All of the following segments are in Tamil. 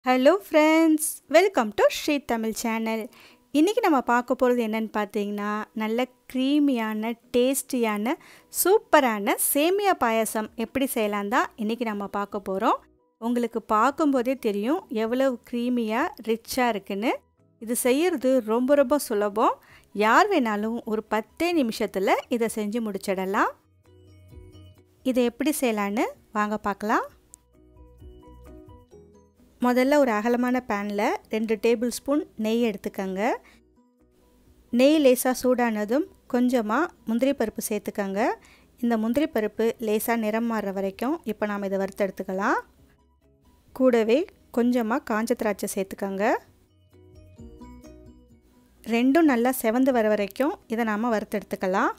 hello friends welcome to Sri Tamil channel இன்றைக்கி நம்ம பார்க்க போகிறது என்னென்னு பார்த்தீங்கன்னா நல்ல க்ரீமியான டேஸ்டியான சூப்பரான சேமியா பாயாசம் எப்படி செய்யலாம் தான் இன்றைக்கி நம்ம பார்க்க போகிறோம் உங்களுக்கு பார்க்கும்போதே தெரியும் எவ்வளவு க்ரீமியாக ரிச்சாக இருக்குன்னு இது செய்கிறது ரொம்ப ரொம்ப சுலபம் யார் வேணாலும் ஒரு பத்தே நிமிஷத்தில் இதை செஞ்சு முடிச்சிடலாம் இதை எப்படி செய்யலான்னு வாங்க பார்க்கலாம் முதல்ல ஒரு அகலமான பேனில் ரெண்டு டேபிள் ஸ்பூன் நெய் எடுத்துக்கோங்க நெய் லேசாக சூடானதும் கொஞ்சமாக முந்திரி பருப்பு சேர்த்துக்கோங்க இந்த முந்திரி பருப்பு லேசாக நிறம் மாறுற வரைக்கும் இப்போ நாம் இதை வறுத்து எடுத்துக்கலாம் கூடவே கொஞ்சமாக காஞ்ச திராட்சை சேர்த்துக்கோங்க ரெண்டும் நல்லா செவந்து வர வரைக்கும் இதை நாம் வறுத்து எடுத்துக்கலாம்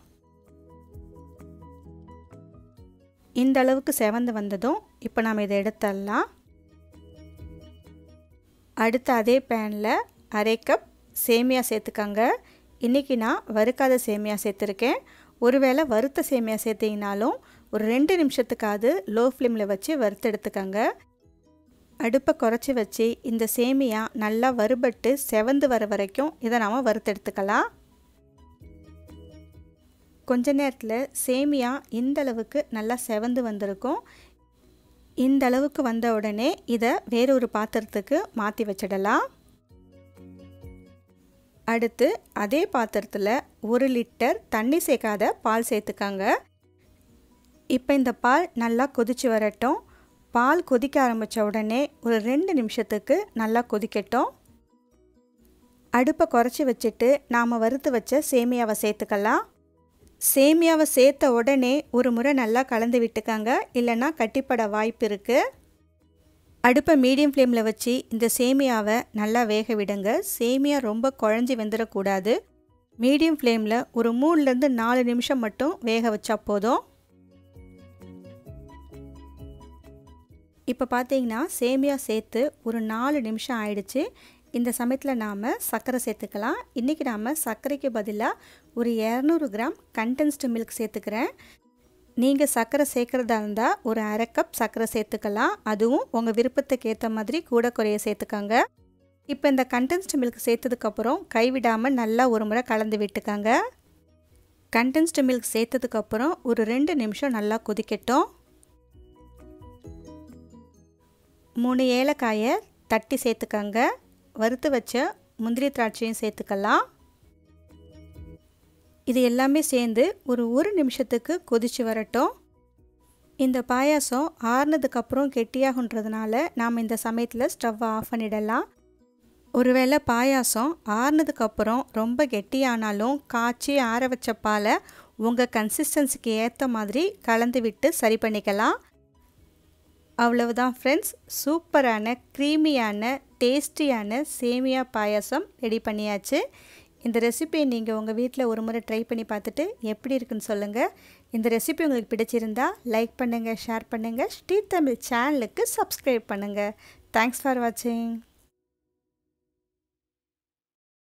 இந்த அளவுக்கு செவந்து வந்ததும் இப்போ நாம் இதை எடுத்துடலாம் அடுத்து அதே பேனில் அரை கப் சேமியா சேர்த்துக்கோங்க இன்றைக்கி நான் வறுக்காத சேமியா சேர்த்துருக்கேன் ஒருவேளை வறுத்த சேமியா சேர்த்திங்கனாலும் ஒரு ரெண்டு நிமிஷத்துக்காவது லோ ஃப்ளேமில் வச்சு வறுத்து எடுத்துக்கோங்க அடுப்பை குறைச்சி வச்சு இந்த சேமியா நல்லா வறுபட்டு செவந்து வர வரைக்கும் இதை நாம் வறுத்தெடுத்துக்கலாம் கொஞ்ச நேரத்தில் சேமியா இந்த அளவுக்கு நல்லா செவந்து வந்திருக்கும் இந்த அளவுக்கு வந்த உடனே இதை வேறொரு பாத்திரத்துக்கு மாற்றி வச்சிடலாம் அடுத்து அதே பாத்திரத்தில் ஒரு லிட்டர் தண்ணி சேர்க்காத பால் சேர்த்துக்காங்க இப்போ இந்த பால் நல்லா கொதித்து வரட்டும் பால் கொதிக்க ஆரம்பித்த உடனே ஒரு ரெண்டு நிமிஷத்துக்கு நல்லா கொதிக்கட்டும் அடுப்பை குறைச்சி வச்சுட்டு நாம் வறுத்து வச்ச சேமியாவை சேர்த்துக்கலாம் சேமியாவை சேர்த்த உடனே ஒரு முறை நல்லா கலந்து விட்டுக்காங்க இல்லைன்னா கட்டிப்பட வாய்ப்பு இருக்குது அடுப்பை மீடியம் ஃப்ளேமில் வச்சு இந்த சேமியாவை நல்லா வேக விடுங்க சேமியா ரொம்ப குழஞ்சி வெந்துடக்கூடாது மீடியம் ஃப்ளேமில் ஒரு மூணுலேருந்து நாலு நிமிஷம் மட்டும் வேக வச்சா போதும் இப்போ பார்த்தீங்கன்னா சேமியா சேர்த்து ஒரு நாலு நிமிஷம் ஆயிடுச்சு இந்த சமயத்தில் நாம் சர்க்கரை சேர்த்துக்கலாம் இன்றைக்கி நாம் சர்க்கரைக்கு பதிலாக ஒரு இரநூறு கிராம் கண்டென்ஸ்டு மில்க் சேர்த்துக்கிறேன் நீங்கள் சர்க்கரை சேர்க்குறதா இருந்தால் ஒரு அரை கப் சர்க்கரை சேர்த்துக்கலாம் அதுவும் உங்கள் விருப்பத்துக்கு ஏற்ற மாதிரி கூட குறைய சேர்த்துக்கோங்க இப்போ இந்த கண்டென்ஸ்டு மில்க் சேர்த்ததுக்கப்புறம் கைவிடாமல் நல்லா ஒரு முறை கலந்து விட்டுக்கோங்க கண்டென்ஸ்டு மில்க் சேர்த்ததுக்கப்புறம் ஒரு ரெண்டு நிமிஷம் நல்லா கொதிக்கட்டும் மூணு ஏலக்காயை தட்டி சேர்த்துக்கோங்க வறுத்து வச்ச முந்திரி திராட்சையும் சேர்த்துக்கலாம் இது எல்லாமே சேர்ந்து ஒரு ஒரு நிமிஷத்துக்கு கொதித்து வரட்டும் இந்த பாயாசம் ஆறுனதுக்கப்புறம் கெட்டியாகுன்றதுனால நாம் இந்த சமயத்தில் ஸ்டவ்வை ஆஃப் பண்ணிடலாம் ஒருவேளை பாயாசம் ஆறுனதுக்கப்புறம் ரொம்ப கெட்டியானாலும் காய்ச்சி ஆற வச்ச பாலை உங்கள் கன்சிஸ்டன்சிக்கு ஏற்ற மாதிரி கலந்து விட்டு சரி பண்ணிக்கலாம் அவ்வளவுதான் ஃப்ரெண்ட்ஸ் சூப்பரான க்ரீமியான டேஸ்டியான சேமியா பாயாசம் ரெடி பண்ணியாச்சு இந்த ரெசிபியை நீங்கள் உங்கள் வீட்டில் ஒரு முறை ட்ரை பண்ணி பார்த்துட்டு எப்படி இருக்குன்னு சொல்லுங்கள் இந்த ரெசிபி உங்களுக்கு பிடிச்சிருந்தா லைக் பண்ணுங்கள் ஷேர் பண்ணுங்கள் ஸ்ரீ தமிழ் சேனலுக்கு சப்ஸ்கிரைப் பண்ணுங்கள் தேங்க்ஸ் ஃபார் வாட்சிங்